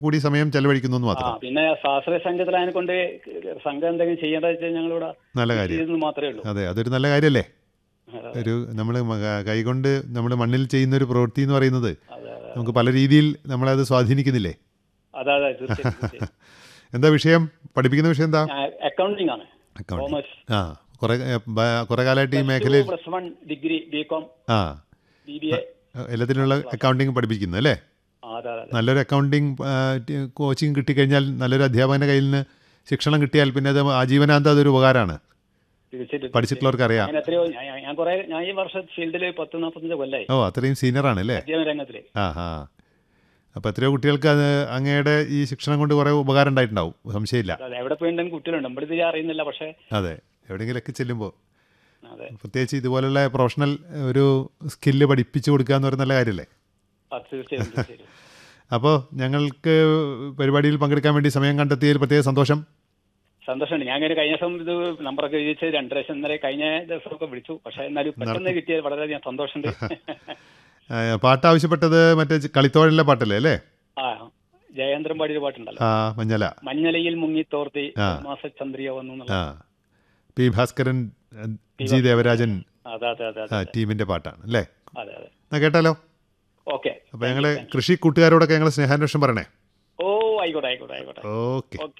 കൂടി സമയം ചെലവഴിക്കുന്നു എന്ന് ആ മാത്രം പിന്നെ ശാസ്ത്രീയ സംഘത്തിലായതിനെ കൊണ്ട് സംഘം എന്തെങ്കിലും ചെയ്യേണ്ട വെച്ചാൽ ഞങ്ങളിവിടെ നല്ല കാര്യം ചെയ്തെന്ന് മാത്രമേ ഉള്ളൂ അതെ അതൊരു നല്ല കാര്യമല്ലേ അതെ ഒരു നമ്മൾ കൈകൊണ്ട് നമ്മുടെ മണ്ണിൽ ചെയ്യുന്ന ഒരു പ്രവൃത്തി എന്ന് പറയുന്നത് അതെ അതെ നമുക്ക് പല രീതിയിൽ നമ്മളത് സ്വാധീനിക്കുന്നില്ലേ അതെ അതെ തീർച്ചയായും തീർച്ചയായും. എന്താ വിഷയം പഠിപ്പിക്കുന്ന വിഷയം എന്താ ഞാൻ അക്കൗണ്ടിങ് ആണ് അക്കൗണ്ട് കോമേഴ്സ് ആ കുറെ കുറെ കാലമായിട്ട് ഈ മേഖലയിൽ plus one degree B com ആ ബി ബി എ എല്ലാത്തിനുള്ള അക്കൗണ്ടിങ് പഠിപ്പിക്കുന്നു അല്ലേ അതെ അതെ അതെ നല്ലൊരു അക്കൗണ്ടിങ് കോച്ചിങ് കിട്ടിക്കഴിഞ്ഞാൽ നല്ലൊരു അധ്യാപകൻ്റെ കയ്യിൽ നിന്ന് ശിക്ഷണം കിട്ടിയാൽ പിന്നെ അത് ആജീവനാന്തം അതൊരു ഉപകാരമാണ് തീർച്ചയായിട്ടും പഠിച്ചിട്ടുള്ളവർക്ക് അറിയാം ഞാൻ എത്രയോ ഞാൻ- ഞാൻ- ഞാൻ കുറെ ഞാൻ ഈ വർഷം ഫീൽഡിൽ പത്ത് നാൽപ്പത്തഞ്ച് കൊല്ലായി ഓ അത്രയും സീനിയറാണ് അല്ലേ അധ്യാപന രംഗത്തില് ആ ആ അപ്പോൾ എത്രയോ കുട്ടികൾക്ക് അത് അങ്ങയുടെ ഈ ശിക്ഷണം കൊണ്ട് കുറേ ഉപകാരം ഉണ്ടായിട്ടുണ്ടാവും സംശയമില്ല അതെ എവിടെ പോയിട്ടുണ്ടെങ്കിൽ കുട്ടികളുണ്ട് നമ്മുടെ ഇത് അറിയുന്നില്ല പക്ഷേ അതെ എവിടെയെങ്കിലൊക്കെ ചെല്ലുമ്പോൾ അതെ പ്രത്യേകിച്ച് ഇതുപോലുള്ള പ്രൊഫഷണൽ ഒരു സ്കില്ല് പഠിപ്പിച്ചു കൊടുക്കുക എന്ന് പറയുന്ന നല്ല കാര്യമല്ലേ ആ, തീർച്ചയായും തീർച്ചയായും അപ്പോൾ ഞങ്ങൾക്ക് പരിപാടിയിൽ പങ്കെടുക്കാൻ വേണ്ടി സമയം കണ്ടെത്തിയതിൽ പ്രത്യേക സന്തോഷം സന്തോഷമുണ്ട് ഞാൻ ഇങ്ങനെ കഴിഞ്ഞ ദിവസം ഇത് നമ്പറൊക്കെ ചോദിച്ച് രണ്ട് ലക്ഷം ഇന്നലെ കഴിഞ്ഞ ദിവസമൊക്കെ വിളിച്ചു പക്ഷേ എന്നാലും പെട്ടെന്ന് കിട്ടിയത് വളരെയധികം സന്തോഷമുണ്ട് ആ, പാട്ട് ആവശ്യപ്പെട്ടത് മറ്റേ കളിത്തോഴിലെ പാട്ടല്ലേ അല്ലേ ആ ജയേന്ദ്രൻ പാടിയൊരു പാട്ടുണ്ടല്ലോ ആ മഞ്ഞല മഞ്ഞലയിൽ മുങ്ങി തോർത്തി ആ. മാസചന്ദ്രിയ വന്നു എന്നുള്ള ആ പി ഭാസ്കരൻ ജി ദേവരാജൻ അതെ അതെ അതെ ആ, അതെ ടീമിൻ്റെ പാട്ടാണ് അല്ലേ അതെ അതെ എന്നാ കേട്ടാലോ ഓക്കെ അപ്പോൾ ഞങ്ങൾ കൃഷി കൂട്ടുകാരോടൊക്കെ ഞങ്ങൾ സ്നേഹാന്വേഷണം പറയണേ ഓ ആയിക്കോട്ടെ ആയിക്കോട്ടെ ആയിക്കോട്ടെ ഓക്കെ ഓക്കെ